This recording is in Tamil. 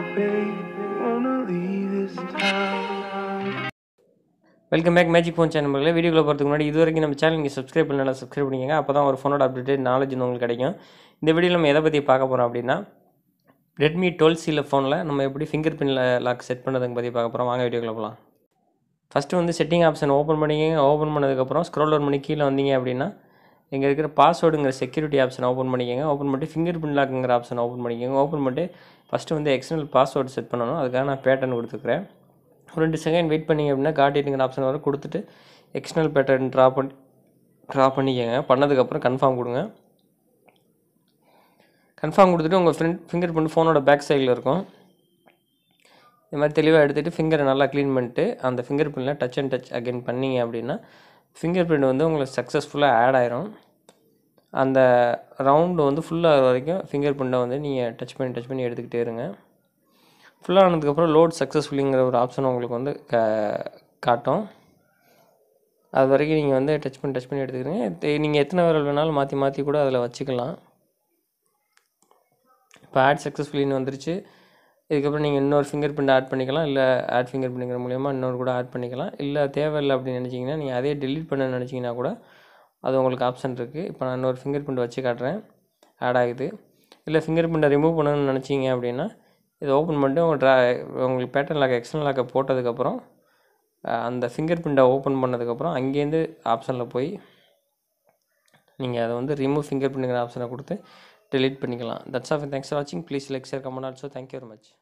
baby, wanna leave this town. Welcome back magic phone channel வீடியோக்குள்ள போகிறதுக்கு முன்னாடி இது வரைக்கும் நம்ம சேனல் நீங்கள் சப்ஸ்கிரைப் பண்ணலாம் சப்ஸ்கிரைப் பண்ணிக்கங்க அப்போ தான் ஒரு ஃபோனோட அப்டேட் நாலேஜ் உங்களுக்கு கிடைக்கும் இந்த வீடியோவில் நம்ம எதை பற்றி பார்க்க போகிறோம் அப்படின்னா ரெட்மி டுவெல் சியில் ஃபோனில் நம்ம எப்படி ஃபிங்கர் பின்னில் லாக் செட் பண்ணதுங்க பற்றி பார்க்க போகிறோம் வாங்க வீடியோக்குள்ள போகலாம் ஃபஸ்ட்டு வந்து செட்டிங் ஆப்ஷன் ஓப்பன் பண்ணிக்கங்க ஓப்பன் பண்ணதுக்கப்புறம் ஸ்க்ரோல் டவுன் பண்ணி கீழே வந்தீங்க அப்படின்னா இங்கே இருக்கிற பாஸ்வேர்டுங்கிற செக்யூரிட்டி ஆப்ஷன் ஓப்பன் பண்ணிக்கோங்க ஓப்பன் பண்ணிட்டு ஃபிங்கர் பின் லாக்குங்கிற ஆப்ஷன் ஓப்பன் பண்ணிக்கோங்க ஓப்பன் பண்ணிட்டு ஃபஸ்ட்டு வந்து எக்ஸ்டர்னல் பாஸ்வேர்டு செட் பண்ணணும் அதுக்காக நான் பேட்டர்ன் கொடுத்துக்கிறேன் ஒரு ரெண்டு செகண்ட் வெயிட் பண்ணிங்க அப்படின்னா காட்டிட்டுங்கிற ஆப்ஷன் வர கொடுத்துட்டு எக்ஸ்டர்னல் பேட்டர்ன் ட்ரா பண்ணி ட்ரா பண்ணிக்கோங்க பண்ணதுக்கப்புறம் கன்ஃபார்ம் கொடுங்க கன்ஃபார்ம் கொடுத்துட்டு உங்கள் ஃப்ரெண்ட் ஃபிங்கர் பிரிண்ட் ஃபோனோட பேக் சைடில் இருக்கும் இந்த மாதிரி தெளிவாக எடுத்துகிட்டு ஃபிங்கரை நல்லா க்ளீன் பண்ணிட்டு அந்த ஃபிங்கர் பிரிண்டில் டச் அண்ட் டச் அகைன் பண்ணீங்க அப்படின்னா ஃபிங்கர் பிரிண்ட் வந்து உங்களுக்கு சக்ஸஸ்ஃபுல்லாக ஆட் ஆயிரும் அந்த ரவுண்டு வந்து ஃபுல்லாக வரைக்கும் ஃபிங்கர் பிரிண்ட்டை வந்து நீங்கள் டச் பண்ணி டச் பண்ணி எடுத்துக்கிட்டே இருங்க ஃபுல்லாக ஆனதுக்கப்புறம் லோட் சக்ஸஸ்ஃபுல்லிங்கிற ஒரு ஆப்ஷன் உங்களுக்கு வந்து க காட்டும் அது வரைக்கும் நீங்கள் வந்து டச் பண்ணி டச் பண்ணி எடுத்துக்கிறீங்க நீங்கள் எத்தனை விரல் வேணாலும் மாற்றி மாற்றி கூட அதில் வச்சுக்கலாம் இப்போ ஆட் சக்ஸஸ்ஃபுல்லின்னு வந்துருச்சு இதுக்கப்புறம் நீங்கள் இன்னொரு ஃபிங்கர் பிரிண்ட் ஆட் பண்ணிக்கலாம் இல்லை ஆட் ஃபிங்கர் பிரிண்ட்ங்கிற மூலியமாக இன்னொரு கூட ஆட் பண்ணிக்கலாம் இல்லை தேவையில்லை அப்படின்னு நினச்சிங்கன்னா நீங்கள் அதே டெலீட் பண்ண நினச்சிங்கன்னா கூட அது உங்களுக்கு ஆப்ஷன் இருக்குது இப்போ நான் இன்னொரு ஃபிங்கர் பிரிண்ட் வச்சு காட்டுறேன் ஆட் ஆகுது இல்லை ஃபிங்கர் பிரிண்ட்டை ரிமூவ் பண்ணணும்னு நினச்சிங்க அப்படின்னா இதை ஓப்பன் பண்ணிட்டு உங்கள் ட்ரா உங்களுக்கு பேட்டர்ன் லாக் எக்ஸ்டர்னல் லாக்கை போட்டதுக்கப்புறம் அஹ், அந்த ஃபிங்கர் பிரிண்ட்டை ஓப்பன் பண்ணதுக்கப்புறம் அங்கேருந்து ஆப்ஷனில் போய் நீங்கள் அதை வந்து ரிமூவ் ஃபிங்கர் பிரிண்ட்டுங்கிற ஆப்ஷனை கொடுத்து delete பண்ணிக்கலாம் தட்ஸ் ஆஃப் தேங்க்ஸ் ஃபார் வாட்சிங் please like share comment also thank you very much